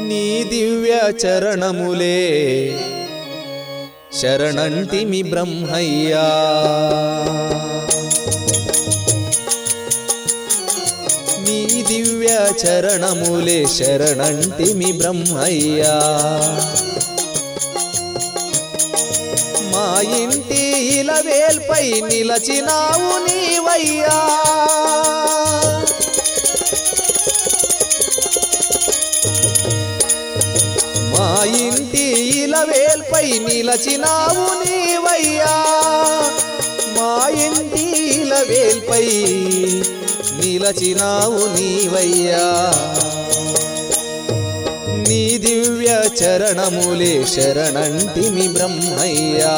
నీ దివ్య చరణములే శరణంటిమి బ్రహ్మయ్యా నీ దివ్య చరణములే శరణంటిమి బ్రహ్మయ్యా మా ఇంటి ఇలవేల్పై నిలచినావు నీవయ్యా మా ఇంటి ఇలవేల్పై నిలచినావు నీవయ్యా మా ఇంటి ఇలవేల్పై నిలచినావు నీవయ్యా నీ దివ్య చరణములే శరణంటిమి బ్రహ్మయ్యా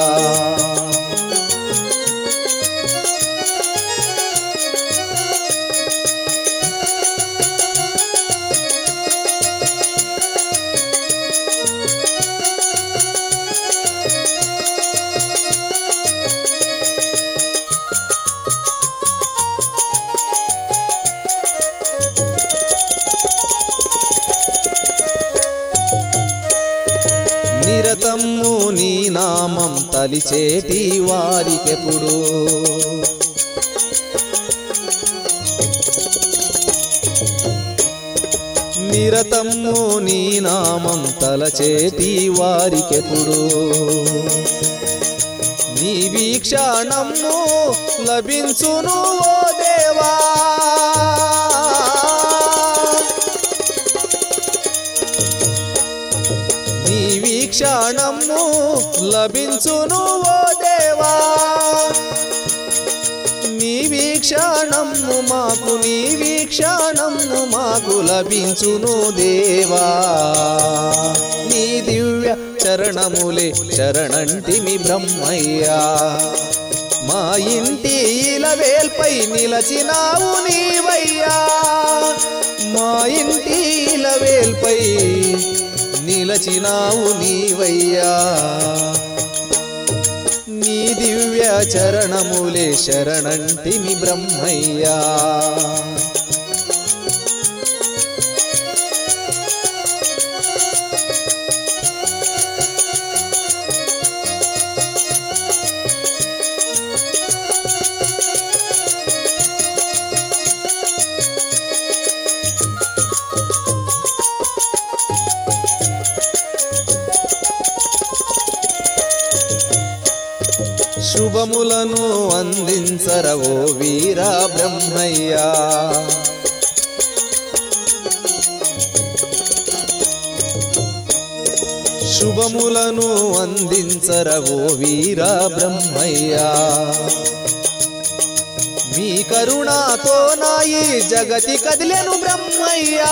నిరతము నీ నామం తలిచేటి వారికెప్పుడు నిరతము నీ నామం తలచేటి వారికెప్పుడు నీ వీక్షణము లభించును ఓ దేవా నీ వీక్షణము లభించును ఓ దేవా నీ వీక్షణము మాకు నీ వీక్షణము మాకు లభించును దేవా నీ దివ్య చరణములే శరణంటిమి బ్రహ్మయ్యా మా ఇంటి ఇలవేల్పై నిలచినావు నీవయ్యా మా ఇంటి ఇలవేల్పై నిలచినావు నీవయ్యా నీ దివ్య చరణములే శరణంటిమి బ్రహ్మయ్యా శుభములను అందించరవో వీరా బ్రహ్మయ్యా శుభములను అందించరవో వీరా బ్రహ్మయ్యా మీ కరుణాతో నాయి జగతి కదిలెను బ్రహ్మయ్యా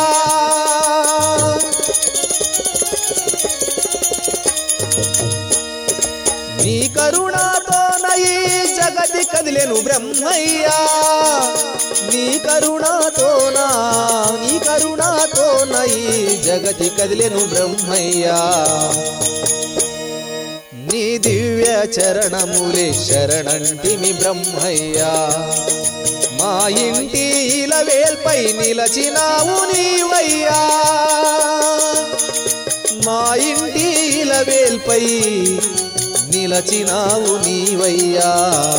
నీ కరుణాతో నయి జగతి కదిలెను బ్రహ్మయ్యా నీ కరుణాతో నా నీ కరుణాతో నయి జగతి కదిలెను బ్రహ్మయ్యా నీ దివ్య చరణములే శరణంటిమి బ్రహ్మయ్యా మా ఇంటి ఇలవేల్పై నిలచినావు నీవయ్యా మా ఇంటి ఇలవేల్పై నిలచినావు నీవయ్యా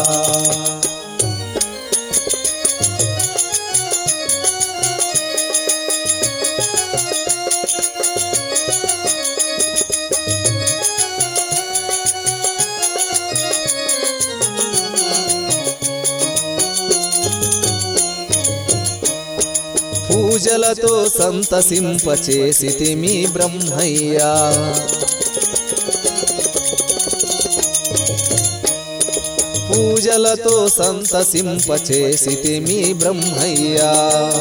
పూజలతో సంతసింపచేసితిమి బ్రహ్మయ్యా పూజలతో సంతసింపచేసితిమి బ్రహ్మయ్యా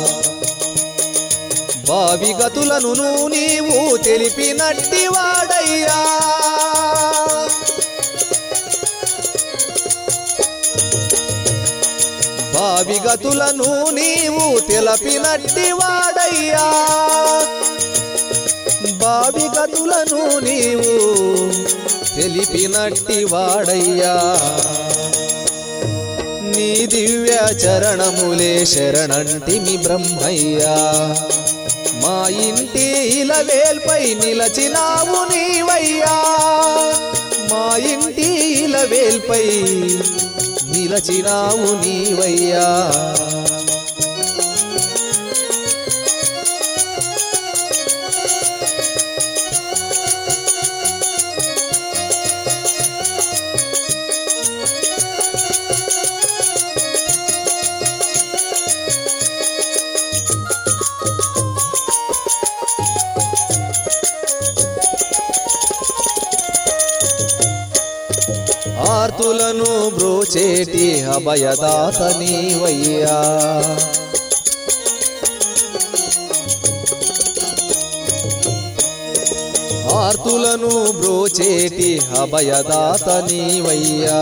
భావి గతులను నీవు తెలిపినట్టి వాడయ్యా భావి గతులను నీవు తెలపినట్టి వాడయ్యా భావి గతులను నీవు తెలిపినట్టి వాడయ్యా నీ దివ్య చరణములే శరణంటిమి బ్రహ్మయ్యా మా ఇంటి ఇలవేల్పై నిలచినావు నీవయ్యా మా ఇంటి ఇలవేల్పై నిలచినావు నీవయ్యా ఆర్తులను బ్రోచేటి అభయదాత నీవయ్యా ఆర్తులను బ్రోచేటి అభయదాత నీవయ్యా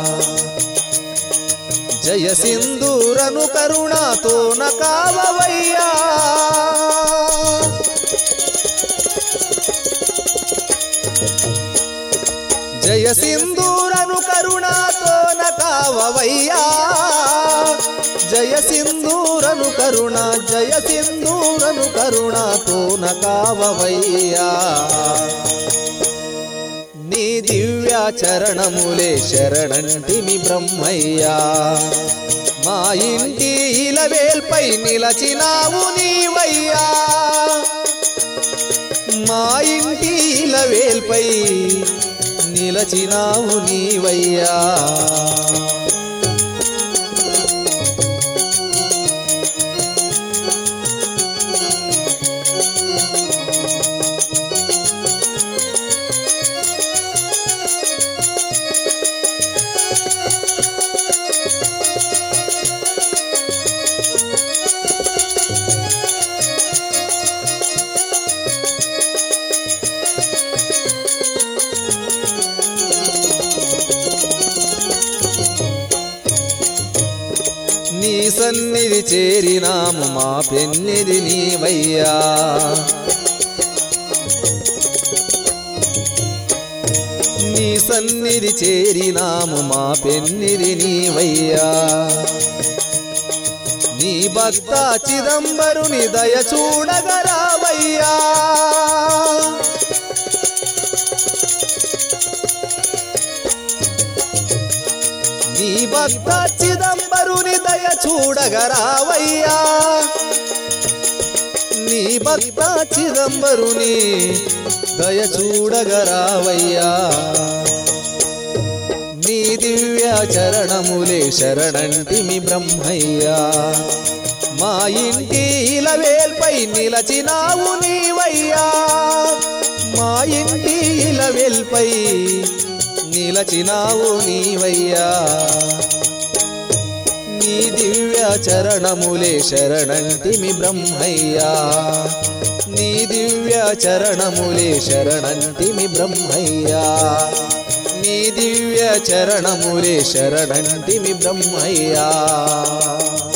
జయ సింధూరను కరుణాతో నకావయ్యా జయ సింధూరను కరుణాతో నకావయ్యా జయ సింధూరను కరుణ జయ సింధూరను కరుణాతో నకావయ్యా నీ దివ్య చరణములే శరణంటిమి బ్రహ్మయ్యా మా ఇంటి ఇలవేల్పై నిలచినావు నీవయ్యా మా ఇంటి ఇలవేల్పై నిలచినావు నీవయ్యా నీ సన్నిధి చేరినాము మా పెన్నిది నీవయ్యా నీ సన్నిధి చేరినాము మా పెన్నిది నీవయ్యా నీ భక్త చిదంబరుని దయ చూడగరావయ్యా నీ భక్త చిదంబరుని దయ చూడగరావయ్యా నీ భక్త చిదంబరుని దయ చూడగరావయ్యా నీ దివ్య చరణములే శరణంటిమి బ్రహ్మయ్యా మా ఇంటి ఇలవేల్పై నిలచినావు నీవయ్యా మా ఇంటి ఇలవేల్పై నిలచినావు నీవయ్యా నీ దివ్య చరణములే శరణంటిమి బ్రహ్మయ్యా నీ దివ్య చరణములే శరణంటిమి బ్రహ్మయ్యా నీ దివ్య చరణములే శరణంటిమి బ్రహ్మయ్యా